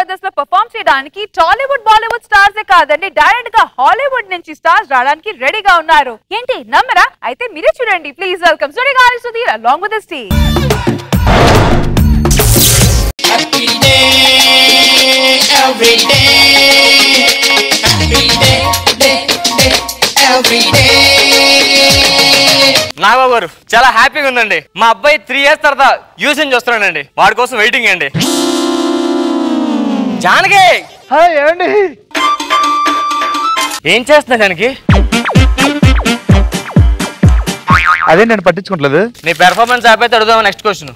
జబర్దస్త్ లో పర్ఫామ్ చేయడానికి Tollywood Bollywood stars ఏ కాదండి డైరెక్ట్ గా హాలీవుడ్ నుంచి స్టార్స్ రావడానికి రెడీగా ఉన్నారు ఏంటి నమ్మరా అయితే మీరే చూడండి ప్లీజ్ వెల్కమ్ సుడి గారి Sudheer along with this team Happy day, every day. Happy day, day, day, every day. Nagababu గారు చాలా హ్యాపీగా ఉందండి మా అబ్బాయి త్రీ ఇయర్స్ తర్వాత యూసన్ చూస్తున్నాడండి వాడి కోసం వెయిటింగ్ అండి జానకి ఏమండి ఏం చేస్తున్నా జానకి అదే నేను పట్టించుకోవట్లేదు నీ పెర్ఫార్మెన్స్ ఆపైతే అడుగుదాం నెక్స్ట్ క్వశ్చన్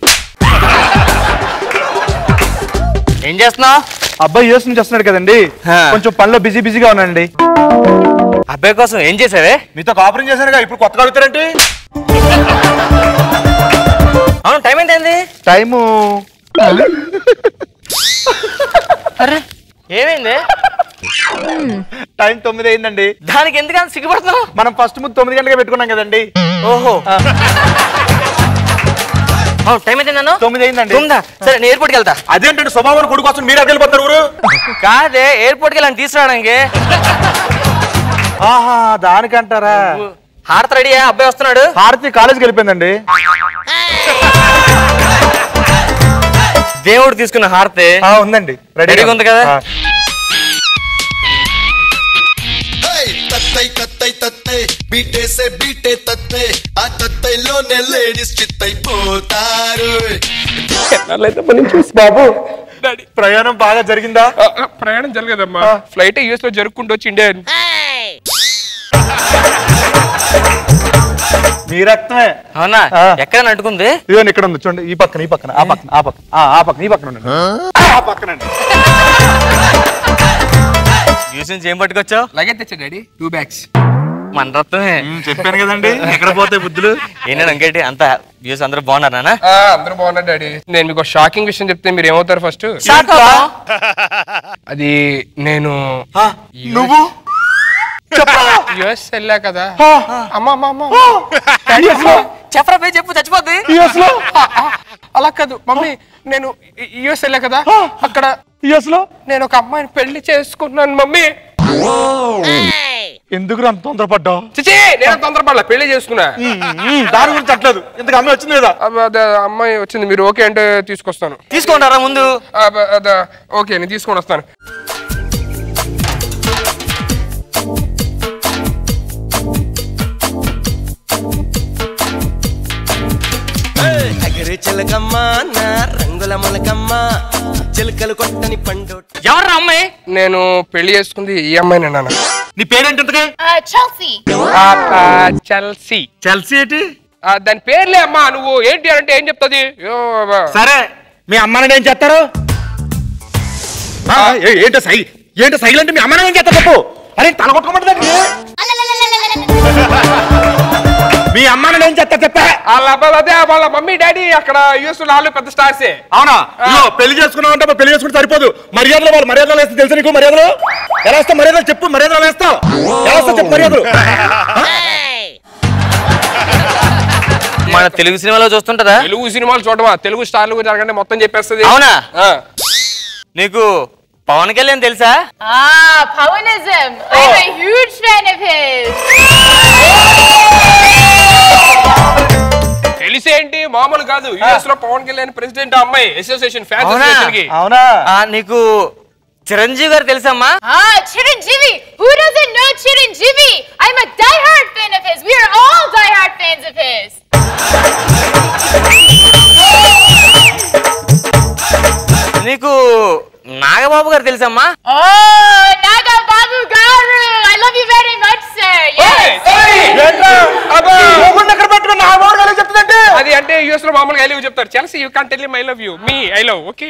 ఏం చేస్తున్నావు అబ్బాయి యూఎస్ నుంచి వస్తున్నాడు కదండి హా. కొంచెం పనిలో బిజీ బిజీగా ఉన్నానండి అబ్బాయి కోసం ఏం చేసావే మీతో కాపురం చేశానుగా ఇప్పుడు కొత్తగా అడుగుతారండి అవును టైం ఎంత అయింది టైము అరే ఏమైంది టైం తొమ్మిది అయిందండి దానికి ఎందుకంత సిగ్గుపడుతున్నావు మనం ఫస్ట్ ముందు తొమ్మిది గంటలుగా పెట్టుకున్నాం కదండి ఓహో అవును టైం ఎంత నన్ను తొమ్మిది అయిందండి ఉందా సరే నేను ఎయిర్పోర్ట్కి వెళ్తా అదేంటండి స్వభావం కొడుకు కోసం మీరు వెళ్ళిపోతారు ఊరు కాదే ఎయిర్పోర్ట్కి వెళ్ళాను తీసుకురావడానికి ఆహా దానికంటారా హారత రెడీ అబ్బాయి వస్తున్నాడు హారతి కాలేజీకి వెళ్ళిపోయిందండి దేవుడు తీసుకున్న హారతి ఆ, ఉందండి రెడీగా ఉంది కదా? ఆ. హై! తత్తై తత్తై తత్తై బీటేసే బీటే తత్తై ఆ తత్తైలోనే లేడీస్ చిత్తైపోతారు బాబు ప్రయాణం బాగా జరిగిందా ఆ, ఆ, ప్రయాణం జరగదమ్మా ఫ్లైట్ యూఎస్ లో జరుపుకుంటూ వచ్చి ఇండియా మీ రక్తమే అవునా ఆ. ఎక్కడ అంటుకుంది ఇదిగోండి ఇక్కడ ఉంది చూడండి ఈ పక్కన ఈ పక్కన ఆ పక్కన ఆ పక్కన ఆ, ఆ పక్కన ఈ పక్కన ఉండండి ఆ పక్కనండి యూసెన్స్ ఏం పట్టుకొచ్చావు లగేజ్ తెచ్చా డాడీ టూ బ్యాగ్స్ మన రత్నమే చెప్పాను కదండి ఎక్కడ పోతాయి బుద్ధులు ఏంటంటే అంకేటి అంత యూస్ అందరూ బాగున్నారు నాన్న అందరూ బాగున్నారు డాడీ నేను మీకు షాకింగ్ విషయం చెప్తే మీరు ఏమవుతారు ఫస్ట్ అది నేను నువ్వు యుఎస్ వెళ్ళా కదా అమ్మా అమ్మా అమ్మా చెప్పరా పోయి చెప్పు చచ్చిపోద్ది యుఎస్ లో అలా కాదు మమ్మీ నేను యుఎస్ వెళ్ళా కదా అక్కడ యుఎస్ లో నేను ఒక అమ్మాయిని పెళ్లి చేసుకున్నాను మమ్మీ ఎందుకు అంత తొందరపడ్డావు చిచి నేను తొందరపడలే పెళ్లి చేసుకున్నా దాని గురించి అట్లేదు ఇంతకు అమ్మాయి వచ్చింది కదా అబ్బ, అదే అమ్మాయి వచ్చింది మీరు ఓకే అంటే తీసుకొస్తాను తీసుకుంటారా ముందు అబ్బ, అదే, ఓకే నేను తీసుకొని వస్తాను ఎగరే చిలకమ్మ నా రంగుల మొలకమ్మ చిలకలు కొట్టని పండు ఎవర్రా అమ్మాయి నేను పెళ్లి చేసుకుంది ఈ అమ్మాయినే నాన్న నీ పేరేంటి ఇంతకే చల్సీ చెల్సీ ఏంటి దాని పేర్లే అమ్మా నువ్వు ఏంటి అంటే ఏం చెప్తుంది యో, అబ్బా. సరే మీ అమ్మని ఏం చేస్తారు ఆ, ఏ- ఏంటో సై ఏంటో సైల్ అంటే మీ అమ్మని ఏం చేస్తారు చెప్పు అరే తల కొట్టుకోమంటుంది మీ అమ్మని ఏం చేస్తారు చెప్పా వాళ్ళ అబ్బాయి అదే వాళ్ళ మమ్మీ డాడీ అక్కడ యూఎస్ వాళ్ళు పెద్ద స్టార్సే అవునా ఇదిగో, పెళ్లి చేసుకున్నావు అంటే పెళ్లి చేసుకుంటే సరిపోదు మర్యాదలు వాళ్ళు మర్యాదలు వేస్తే తెలుసు నీకు మర్యాదలు ఎలా వేస్తావు మర్యాదలు చెప్పు మర్యాదలు వేస్తావు ఎలా వేస్తావు చెప్పు మర్యాదలు మన తెలుగు సినిమాలో చూస్తుంటదా తెలుగు సినిమాలు చూడమా తెలుగు స్టార్లు గురించి జరగండి మొత్తం చెప్పేస్తుంది అవునా ఆ. నీకు పవన్ కళ్యాణ్ తెలుసా Ah, Pawanism. I'm a huge fan of his. తెలిసేంటి మామూలు కాదు యుఎస్ లో పవన్ కళ్యాణ్ ప్రెసిడెంట్ అమ్మాయి అసోసియేషన్ ఫ్యాన్స్ అవునా? అసోసియేషన్ కి అవునా ఆ, నీకు చిరంజీవి గారు తెలుసమ్మా Ah, Chiranjeevi. Who doesn't know Chiranjeevi? I'm a diehard fan of his. We are all diehard fans of his. నీకు నాగబాబు గారు తెలుసమ్మా Oh, Naga Babu Garu. I love you very much, sir. Yes. ఎక్కడ పెట్టుకుని నా వాడు ఎలా చెప్తుందంటే అది అంటే యుఎస్ లో మామూలుగా ఐ లవ్ చెప్తారు Chelsea you can tell I love you me I love okay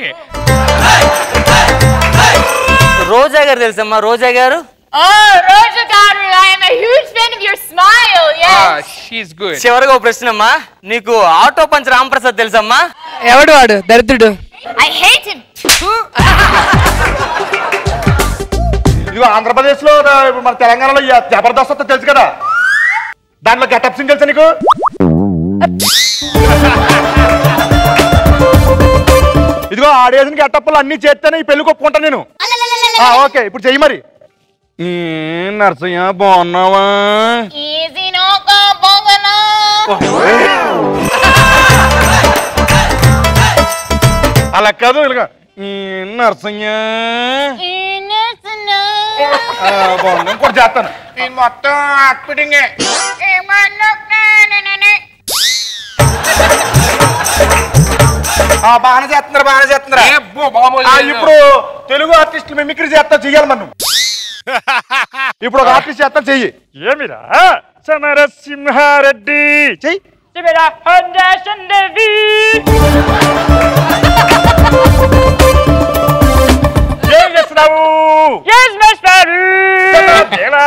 Roja గారు తెలుసమ్మా రోజా గారు Oh, Roja Garu. I am a huge fan of your smile. Yes. She's good చివరిగా ఒక ప్రశ్న అమ్మా నీకు ఆటో పంచ్ రాంప్రసాద్ తెలుసమ్మా ఎవడు వాడు దరిద్రుడు I hate him. ఇదిగో ఆంధ్రప్రదేశ్ లో ఇప్పుడు మన తెలంగాణలో ఈ జబర్దస్త్ వస్తే తెలుసు కదా దాంట్లో గెటప్ సింగ్ తెలుసా నీకు ఇదిగో ఆడేసిన గెట్టప్పులు అన్ని చేస్తేనే ఈ పెళ్లి ఒప్పుకుంటా నేను ఆ, ఓకే ఇప్పుడు చెయ్యి మరి ఈ నర్సయ్య బాగున్నావా అలా కాదు ఇలాగ ఈ నర్సయ్య ఆ, బాగుంది ఇంకోటి చేస్తాను ఈ మొత్తం యాక్టింగే ఆ, బాగానే చేస్తున్నారు బాగానే చేస్తున్నారు మామూలు ఆ, ఇప్పుడు తెలుగు ఆర్టిస్టులు మిమిక్రీ చేస్తా చెయ్యాలి మనం ఇప్పుడు ఒక ఆర్టిస్ట్ చేస్తా చెయ్యి ఏమిరా సమరసింహారెడ్డి చెయ్యి ఏం చేస్తున్నావు ఎలా?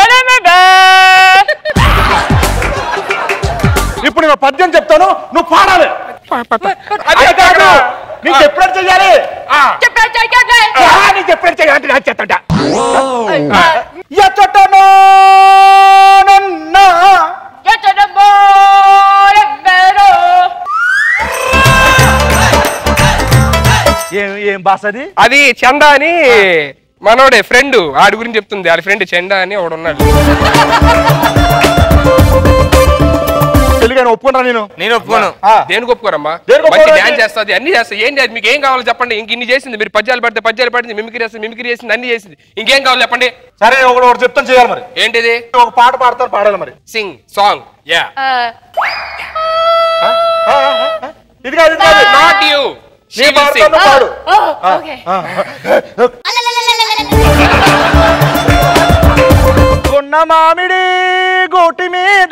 ఇప్పుడు నేను పద్యం చెప్తాను నువ్వు పాడాలి అది కాదు నీకు ఎప్పుడైనా చెయ్యాలి ఆ, నీకు ఎప్పుడైనా చెయ్యాలి నాకు చెప్తాడ ఎచ్చటనో నన్నా ఏం ఏం భాష అది అది చందా అని మనోడే ఫ్రెండ్ ఆడి గురించి చెప్తుంది ఆడి ఫ్రెండ్ చందా అని ఒకడు ఉన్నాడు తెలుగు ఒప్పుకుంటా నేను నేను ఒప్పుకోను ఆ, దేనికి ఒప్పుకోరమ్మా దేనికి మంచి ఒప్పుకోరు డాన్స్ అంటే? చేస్తుంది అన్ని చేస్తుంది ఏం చేస్తుంది మీకు ఏం కావాలో చెప్పండి ఇంక ఇన్ని చేసింది మీరు పద్యాలు పడితే పద్యాలు పడింది మిమిక్రీ చేస్తుంది మిమిక్రీ చేసింది అన్ని చేసింది ఇంకేం కావాలి చెప్పండి సరే ఒకటి ఒకటి చెప్తాను చేయాలి మరి ఏంటిది ఒక పాట పాడతాను పాడాలి మరి సింగ్ సాంగ్ యా ఆ, ఆ, ఆ, ఆ. ఇది కాదు ఇది కాదు నాట్ యూ నేను పాడతాను పాడు కొన్న మామిడి గోటి మీద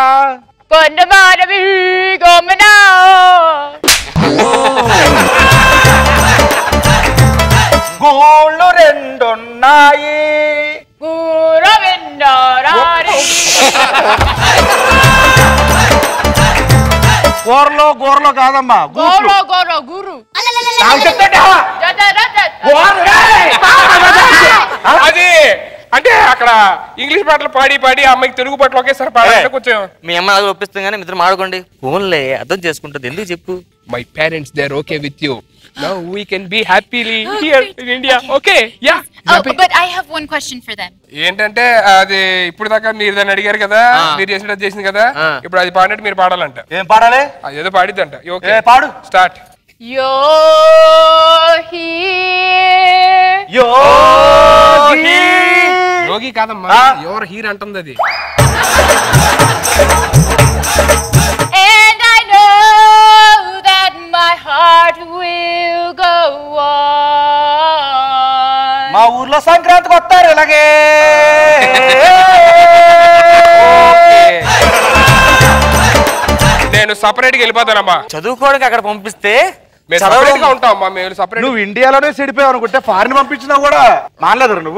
గోళ్ళు రెండున్నాయి కూరలో కూరలో కాదమ్మా గూట్లో. నాకు చెప్తాడా? గోర- ఏయ్! అది అంటే అక్కడ ఇంగ్లీష్ పాటలు పాడి పాడి ఆ అమ్మాయికి తెలుగు పాటలు ఒకేసారి పాడాలంటే కొంచెం మీ అమ్మ అది ఒప్పిస్తుంది కానీ మిత్రం ఆడుకోండి ఫోన్లే అర్థం చేసుకుంటుంది ఎందుకు చెప్పు my parents they are okay with you now we can be happily here in India okay yeah Oh, but I have one question for them. ఏంటంటే అది ఇప్పుడు దాకా మీరు దాన్ని అడిగారు కదా ఆ. మీరు చేసినట్టు చేసింది కదా ఆ. ఇప్పుడు అది పాడినట్టు మీరు పాడాలంట ఏం పాడాలి అది ఏదో పాడిద్దంట ఓకే ఏ పాడు స్టార్ట్ You're here. యోగి యోగి కాదమ్మా ఆ. ఎవరు హీర్ అంటుంది అది And I know that my heart will go on. మా ఊర్లో సంక్రాంతికి వస్తారు ఇలాగే నేను సపరేట్ గా వెళ్ళిపోతానమ్మా చదువుకోవడానికి అక్కడ పంపిస్తే మేము చదవడం- సపరేట్ గా ఉంటామమ్మా మేము సపరేట్ నువ్వు ఇండియాలోనే చెడిపోయావు అనుకుంటే ఫారిన్ పంపించినా కూడా మానలేదు నువ్వు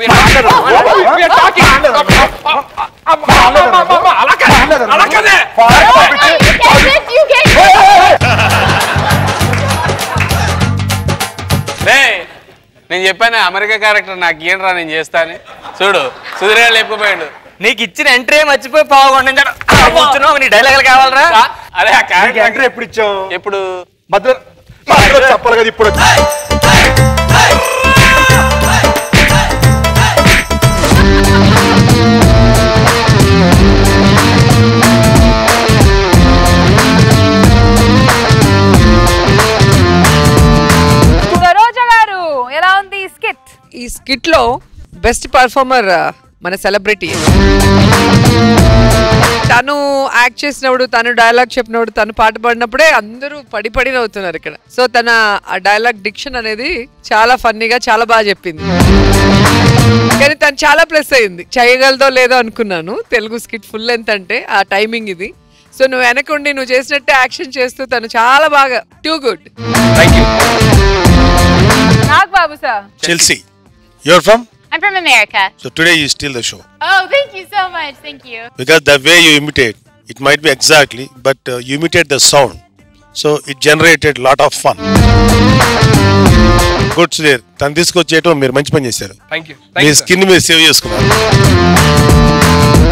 అలాగే ఫారిన్ పంపించి You get this, you get this. రేయ్, నేను చెప్పాను అమెరికా క్యారెక్టర్ నాకు ఏంట్రా నేను చేస్తాను చూడు సుధీరే లేపుకుపోయాడు నీకు ఇచ్చిన ఎంట్రీ మర్చిపోయి పోకుండా కూర్చున్నావు నీ డైలాగులు కావాలరా అరే ఆ నీకు క్యారెక్టర్ ఎంట్రీ ఎప్పుడు ఇచ్చావు ఎప్పుడు మధ్య మధ్యలో చెప్పాలి కదా ఇప్పుడు సరోజా గారు ఎలా ఉంది ఈ స్కిట్ ఈ స్కిట్ లో బెస్ట్ పర్ఫార్మర్ మన సెలబ్రిటీ తను యాక్ట్ చేసినప్పుడు తను డైలాగ్ చెప్పినప్పుడు తను పాట పాడినప్పుడే అందరూ పడి పడి నవ్వుతున్నారు ఇక్కడ సో తన ఆ డైలాగ్ డిక్షన్ అనేది చాలా ఫన్నీగా చాలా బాగా చెప్పింది కానీ తను చాలా ప్లస్ అయింది చేయగలదో లేదో అనుకున్నాను తెలుగు స్కిట్ ఫుల్ లెంత్ అంటే ఆ టైమింగ్ ఇది సో నువ్వు వెనకుండి నువ్వు చేసినట్టే యాక్షన్ చేస్తూ తను చాలా బాగా too good Nagababu sir Chelsea. You're from? I'm from America. So today you steal the show. Oh, thank you so much. Thank you. Because the way you imitate, it might be exactly, but uh, you imitate the sound. So it generated lot of fun. Good Sudheer తను తీసుకొచ్చేయటం మీరు మంచి పని చేశారు thank you మీ skin మీరు save చేసుకున్నారు